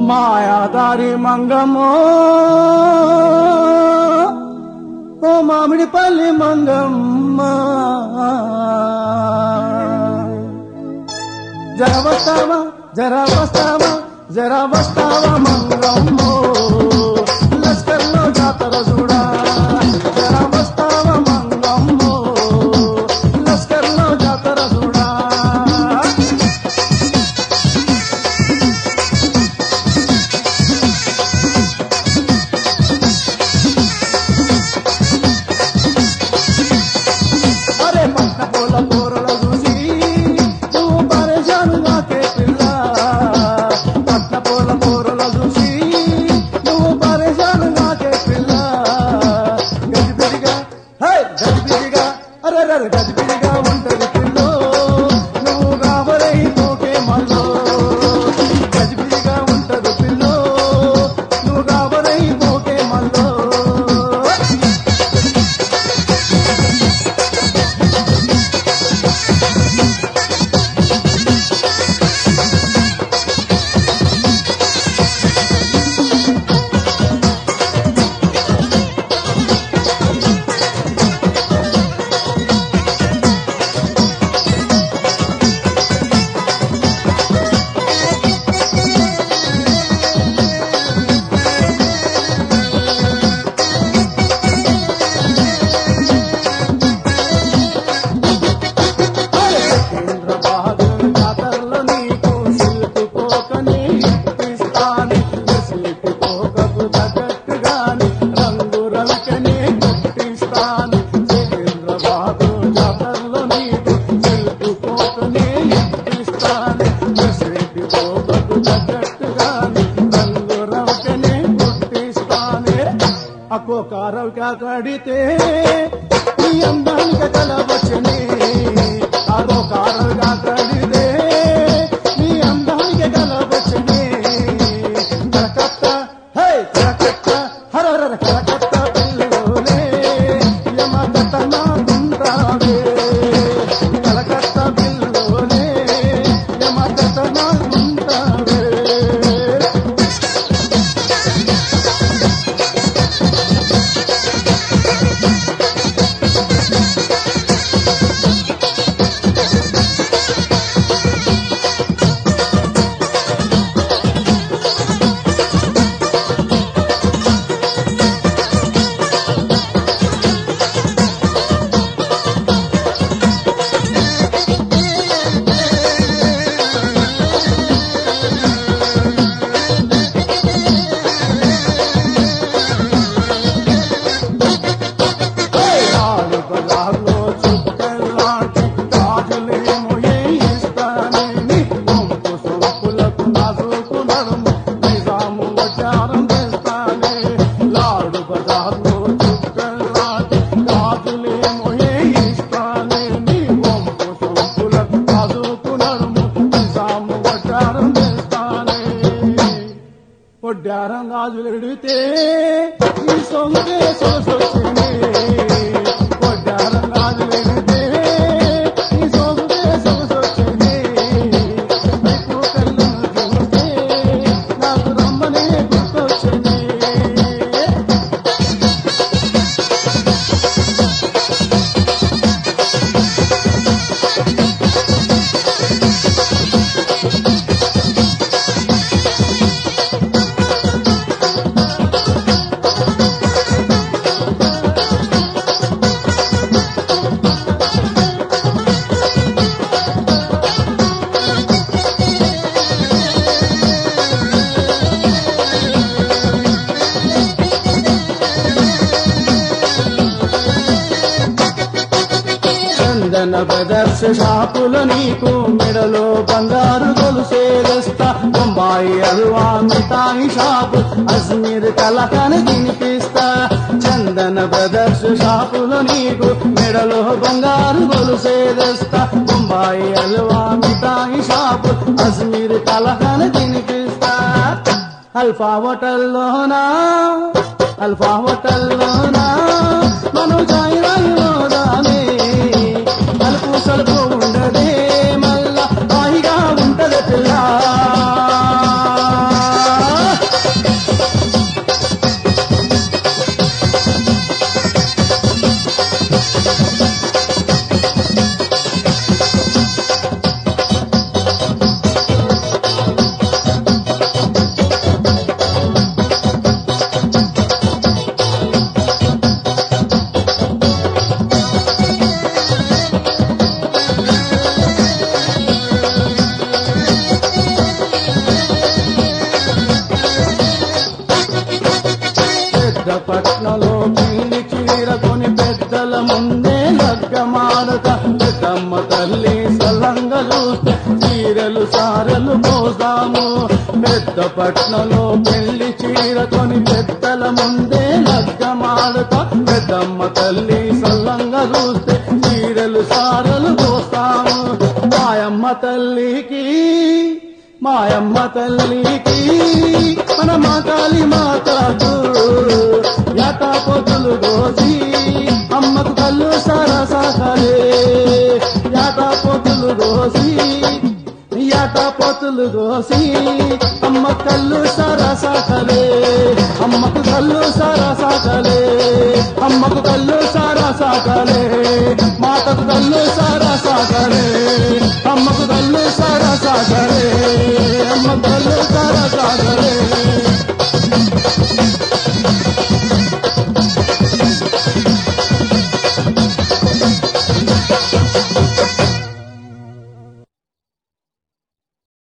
మాయాదారి మంగమ్మో ఓ మామిడిపల్లి మంగమ్మ జర వస్తావా జర వస్తావా జర వస్తావా మంగమ్మో లస్కర్లో జాతర చూడా జర వస్తావా మంగమ్మో లస్కర్లో జాతర చూడా అరే పట్ట పూల కూరలు చూసి నువ్వు పరేషాను నాకే పిల్ల పట్ట పూల కూరలు చూసి నువ్వు పరేషాను నాకే పిల్ల గజిబిజిగా హే గజిబిజిగా అరే అరే గజిబిజిగా ఉంటది పిల్లో నువ్వు కాబరై పోకే మల్లో గజిబిజిగా ఉంటది పిల్లో నువ్వు కాబరై పోకే మల్లో చంద్రబాబు జాతరలో నీకు సిల్కు పోకని ఇస్తాను సిల్కు పోకకు తగ్గట్టుగాని రంగు రవికని గుర్తిస్తాను చంద్రబాబు జాతరలో నీకు సిల్కు పోకని ఇస్తాను సిల్కు పోకకు తగ్గట్టుగాని రంగు రవికని గుర్తిస్తాను అక్కో కారవిక కడితే నీ అందానికి కలవచ్చనే అదో కారవిగా కడితే నీ అందానికి కలవచ్చనే కలకత్త హే కలకత్త హరర కలకత్త పిల్లలోనే యమకట్ట నాకుంటావే కలకత్త పిల్లలోనే యమకట్ట నాకుంటావే నాడు బజార్లో చుట్టెల్లాంటి గాజులేమో ఇస్తానని గుంపు సొంపులకు నాజుకు నడుము నిజాము వచ్చారం చేస్తానే లాడు బజార్లో చుట్టెల్లాంటి గాజులేమో ఇస్తానని గుంపు సొంపులకు నాజుకు నడుము నిజాము వచ్చారం చేస్తానే పొడ్డారం గాజులు ఎడితే ఈ సొంతే సొసొచ్చినే పొడ్డారం గాజులు ఎడితే ఈ సొంతే సొసొచ్చినే నీకు కళ్ళు చూస్తే నాకు రమ్మనే గుర్తొచ్చినే చందన బ్రదర్స్ షాపుల నీకు మెడలో బంగారు గొలుసేస్తా బొంబాయి అల్వా మిఠాయి షాపు అజ్మీర్ కలకని తినిపిస్తా చందన బ్రదర్స్ షాపుల నీకు మెడలో బంగారు గొలుసేస్తా బొంబాయి అల్వా మిఠాయి షాపు అజ్మీర్ కలకని తినిపిస్తా అల్ఫా హోటల్లోనా అల్ఫా హోటల్లోనా మనం చాయ్ రాయిలోదానే అలుపు సలుపు ఉండదే మళ్ళా హాయిగా ఉంటది పిల్ల పెద్దమ్మ తల్లి సల్లంగా చూస్తే చీరలు సారలు పోదాము పెద్ద పట్నంలో పెళ్లి చీరకొని పెద్దల ముందే లగ్గమాడుతా పెద్దమ్మ తల్లి సల్లంగా చూస్తే చీరలు సారలు పోస్తాము మాయమ్మ తల్లికి మాయమ్మ తల్లికి మన మాతాలి మాతకు యాటా పొద్దులు గోసి అమ్మకు కళ్ళు సరసలే యాటా పొద్దులు గోసి యాటా పొత్తులు గోసి అమ్మ కళ్ళు సరసలే అమ్మకు కళ్ళు సరసలే అమ్మకు కళ్ళు